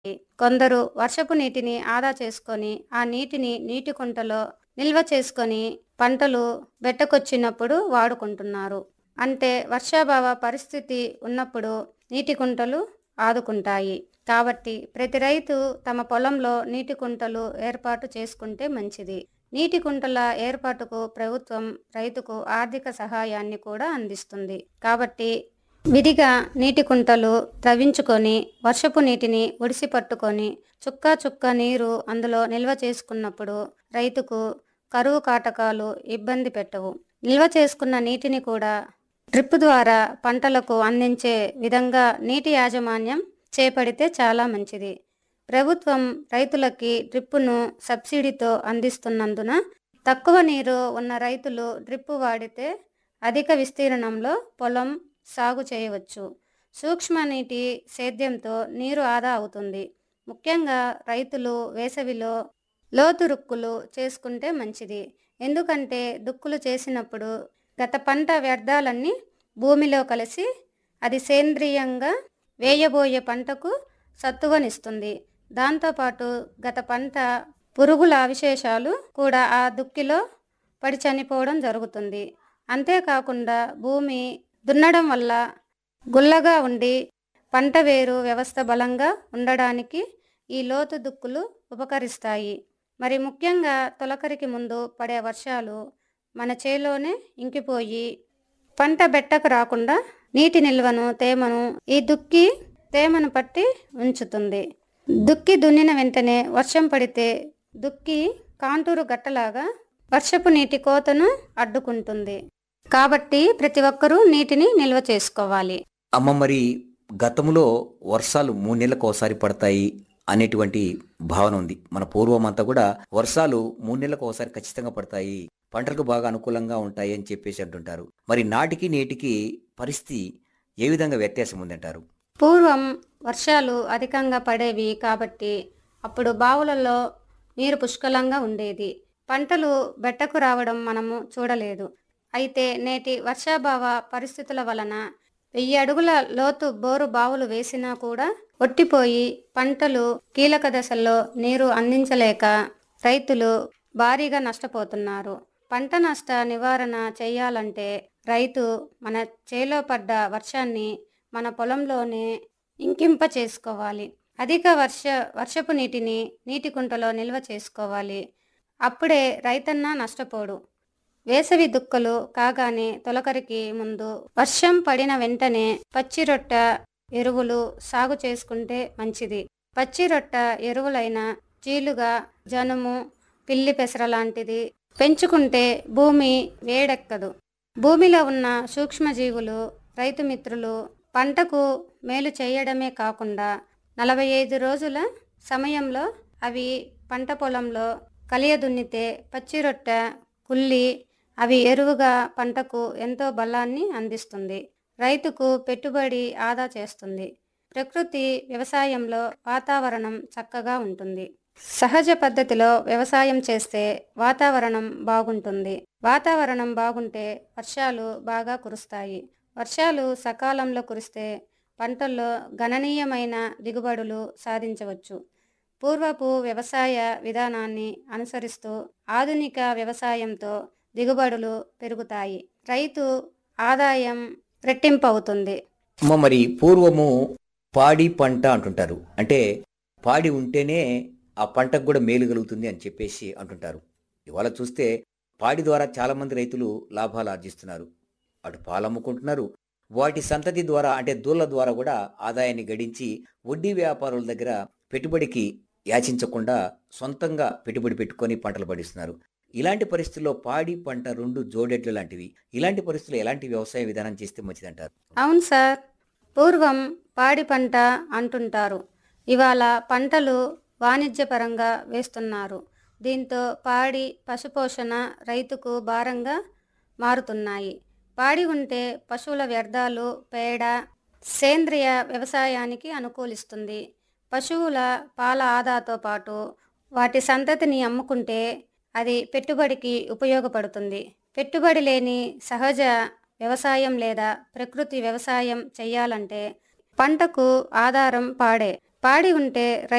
కొందరు వర్షపు నీటిని ఆదా చేసుకొని ఆ నీటిని నీటి కుంటలో నిల్వ చేసుకొని పంటలు బెట్టకొచ్చినప్పుడు వాడుకుంటున్నారు అంటే వర్షాభావ పరిస్థితి ఉన్నప్పుడు నీటి కుంటలు ఆదుకుంటాయి కాబట్టి ప్రతి రైతు తమ పొలంలో నీటి కుంటలు ఏర్పాటు చేసుకుంటే మంచిది నీటి కుంటల ఏర్పాటుకు ప్రభుత్వం రైతుకు ఆర్థిక సహాయాన్ని కూడా అందిస్తుంది కాబట్టి విడిగా నీటి కుంటలు త్రవ్వించుకొని వర్షపు నీటిని ఒడిసి పట్టుకొని చుక్క చుక్క నీరు అందులో నిల్వ చేసుకున్నప్పుడు రైతుకు కరువు కాటకాలు ఇబ్బంది పెట్టవు నిల్వ చేసుకున్న నీటిని కూడా డ్రిప్ ద్వారా పంటలకు అందించే విధంగా నీటి యాజమాన్యం చేపడితే చాలా మంచిది ప్రభుత్వం రైతులకి డ్రిప్పును సబ్సిడీతో అందిస్తున్నందున తక్కువ నీరు ఉన్న రైతులు డ్రిప్పు వాడితే అధిక విస్తీర్ణంలో పొలం సాగు చేయవచ్చు సూక్ష్మ నీటి సేద్యంతో నీరు ఆదా అవుతుంది ముఖ్యంగా రైతులు వేసవిలో లోతు రుక్కులు చేసుకుంటే మంచిది ఎందుకంటే దుక్కులు చేసినప్పుడు గత పంట వ్యర్థాలన్నీ భూమిలో కలిసి అది సేంద్రియంగా వేయబోయే పంటకు సత్తువనిస్తుంది దాంతోపాటు గత పంట పురుగుల అవశేషాలు కూడా ఆ దుక్కిలో పడి చనిపోవడం జరుగుతుంది అంతేకాకుండా భూమి దున్నడం వల్ల గుల్లగా ఉండి పంట వేరు వ్యవస్థ బలంగా ఉండడానికి ఈ లోతు దుక్కులు ఉపకరిస్తాయి మరి ముఖ్యంగా తొలకరికి ముందు పడే వర్షాలు మన చేలోనే ఇంకిపోయి పంట బెట్టకు రాకుండా నీటి నిల్వను తేమను ఈ దుక్కి తేమను పట్టి ఉంచుతుంది దుక్కి దున్నిన వెంటనే వర్షం పడితే దుక్కి కాంటూరు గట్టలాగా వర్షపు నీటి కోతను అడ్డుకుంటుంది కాబట్టి ప్రతి ఒక్కరూ నీటిని నిల్వ చేసుకోవాలి అమ్మ మరి గతంలో వర్షాలు మూడు నెలలకు ఒకసారి పడతాయి అనేటువంటి భావన ఉంది మన పూర్వం అంతా కూడా వర్షాలు మూడు నెలలకు ఒకసారి ఖచ్చితంగా పడతాయి పంటలకు బాగా అనుకూలంగా ఉంటాయి అని చెప్పేసి అంటుంటారు మరి నాటికి నేటికి పరిస్థితి ఏ విధంగా వ్యత్యాసం ఉందంటారు పూర్వం వర్షాలు అధికంగా పడేవి కాబట్టి అప్పుడు బావులలో నీరు పుష్కలంగా ఉండేది పంటలు బెట్టకు రావడం మనము చూడలేదు అయితే నేటి వర్షాభావ పరిస్థితుల వలన వెయ్యి అడుగుల లోతు బోరు బావులు వేసినా కూడా ఒట్టిపోయి పంటలు కీలక దశల్లో నీరు అందించలేక రైతులు భారీగా నష్టపోతున్నారు పంట నష్ట నివారణ చేయాలంటే రైతు మన చేలో పడ్డ వర్షాన్ని మన పొలంలోనే ఇంకింప చేసుకోవాలి అధిక వర్ష వర్షపు నీటిని నీటి కుంటలో నిల్వ చేసుకోవాలి అప్పుడే రైతన్న నష్టపోడు వేసవి దుక్కలు కాగానే తొలకరికి ముందు వర్షం పడిన వెంటనే పచ్చి రొట్ట ఎరువులు సాగు చేసుకుంటే మంచిది పచ్చి రొట్ట ఎరువులైన చీలుగా జనుము పిల్లి పెసర లాంటిది పెంచుకుంటే భూమి వేడెక్కదు భూమిలో ఉన్న సూక్ష్మజీవులు రైతు మిత్రులు పంటకు మేలు చేయడమే కాకుండా నలభై ఐదు రోజుల సమయంలో అవి పంట పొలంలో కలియదున్నితే పచ్చి రొట్టె కుల్లి అవి ఎరువుగా పంటకు ఎంతో బలాన్ని అందిస్తుంది రైతుకు పెట్టుబడి ఆదా చేస్తుంది ప్రకృతి వ్యవసాయంలో వాతావరణం చక్కగా ఉంటుంది సహజ పద్ధతిలో వ్యవసాయం చేస్తే వాతావరణం బాగుంటుంది వాతావరణం బాగుంటే వర్షాలు బాగా కురుస్తాయి వర్షాలు సకాలంలో కురిస్తే పంటల్లో గణనీయమైన దిగుబడులు సాధించవచ్చు పూర్వపు వ్యవసాయ విధానాన్ని అనుసరిస్తూ ఆధునిక వ్యవసాయంతో దిగుబడులు పెరుగుతాయి రైతు ఆదాయం రెట్టింపు అవుతుంది అమ్మ మరి పూర్వము పాడి పంట అంటుంటారు అంటే పాడి ఉంటేనే ఆ పంటకు కూడా మేలు కలుగుతుంది అని చెప్పేసి అంటుంటారు ఇవాళ చూస్తే పాడి ద్వారా చాలా మంది రైతులు లాభాలు ఆర్జిస్తున్నారు అటు పాలు అమ్ముకుంటున్నారు వాటి సంతతి ద్వారా అంటే దూళ్ళ ద్వారా కూడా ఆదాయాన్ని గడించి వడ్డీ వ్యాపారుల దగ్గర పెట్టుబడికి యాచించకుండా సొంతంగా పెట్టుబడి పెట్టుకొని పంటలు పండిస్తున్నారు ఇలాంటి పరిస్థితుల్లో పాడి పంట రెండు జోడెడ్లు లాంటివి ఇలాంటి పరిస్థితుల్లో ఎలాంటి వ్యవసాయ విధానం చేస్తే మంచిదంటారు అవును సార్ పూర్వం పాడి పంట అంటుంటారు ఇవాళ పంటలు వాణిజ్యపరంగా వేస్తున్నారు దీంతో పాడి పశుపోషణ రైతుకు భారంగా మారుతున్నాయి పాడి ఉంటే పశువుల వ్యర్థాలు పేడ సేంద్రియ వ్యవసాయానికి అనుకూలిస్తుంది పశువుల పాల ఆదాతో పాటు వాటి సంతతిని అమ్ముకుంటే అది పెట్టుబడికి ఉపయోగపడుతుంది పెట్టుబడి లేని సహజ వ్యవసాయం లేదా ప్రకృతి వ్యవసాయం చేయాలంటే పంటకు ఆధారం పాడే పాడి ఉంటే